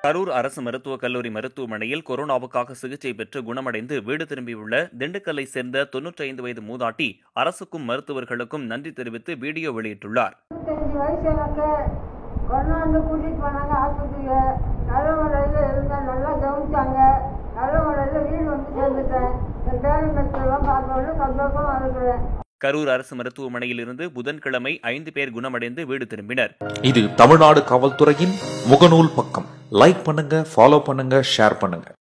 கரூர் அரசு மருத்துவக் கல்லூரி மருத்துவமனையில் கொரோனாவுக்காக சிகிச்சை பெற்று குணமடைந்து வீடு திரும்பியுள்ள திண்டுக்கல்லை சேர்ந்த தொன்னூற்றி ஐந்து வயது மூதாட்டி அரசுக்கும் மருத்துவர்களுக்கும் நன்றி தெரிவித்து வீடியோ வெளியிட்டுள்ளார் இருபத்தஞ்சி வயசு எனக்கு கொண்டாந்து கூட்டிகிட்டு போனாங்க ஆஸ்பத்திரியை நல்ல முறையில் இருந்தேன் நல்லா கவனிச்சாங்க நல்ல முறையில் வீடு வந்து சேர்ந்துட்டேன் என் பேரன் மக்கள்லாம் பார்க்கறது சந்தோஷமா இருக்கிறேன் கரூர் அரசு மருத்துவமனையில் இருந்து புதன்கிழமை ஐந்து பேர் குணமடைந்து வீடு திரும்பினர் இது தமிழ்நாடு காவல்துறையின் முகநூல் பக்கம் லைக் பண்ணுங்க ஃபாலோ பண்ணுங்க ஷேர் பண்ணுங்க